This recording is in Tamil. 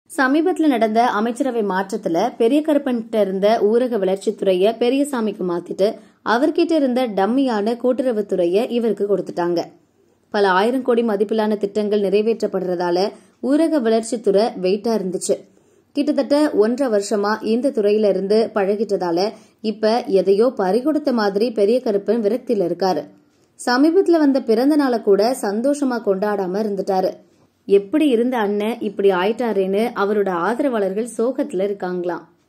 சமீபத்துல நடந்த அமைச்சரவை மாற்றத்துல பெரிய கருப்பன்கிட்ட இருந்த ஊரக வளர்ச்சித்துறைய பெரியசாமிக்கு மாத்திட்டு அவர்கிட்ட இருந்த டம்மியான கூட்டுறவுத்துறைய இவருக்கு கொடுத்துட்டாங்க பல ஆயிரம் கோடி மதிப்பிலான திட்டங்கள் நிறைவேற்றப்படுறதால ஊரக வளர்ச்சித்துறை வெயிட்டா இருந்துச்சு கிட்டத்தட்ட ஒன்றரை வருஷமா இந்த துறையில இருந்து பழகிட்டதால இப்ப எதையோ பறிகொடுத்த மாதிரி பெரிய கருப்பன் விரக்தியில இருக்காரு சமீபத்துல வந்த பிறந்த நாளை கூட சந்தோஷமா கொண்டாடாம இருந்துட்டாரு எப்படி இருந்த அண்ணன் இப்படி ஆயிட்டாரேன்னு அவரோட ஆதரவாளர்கள் சோகத்துல இருக்காங்களாம்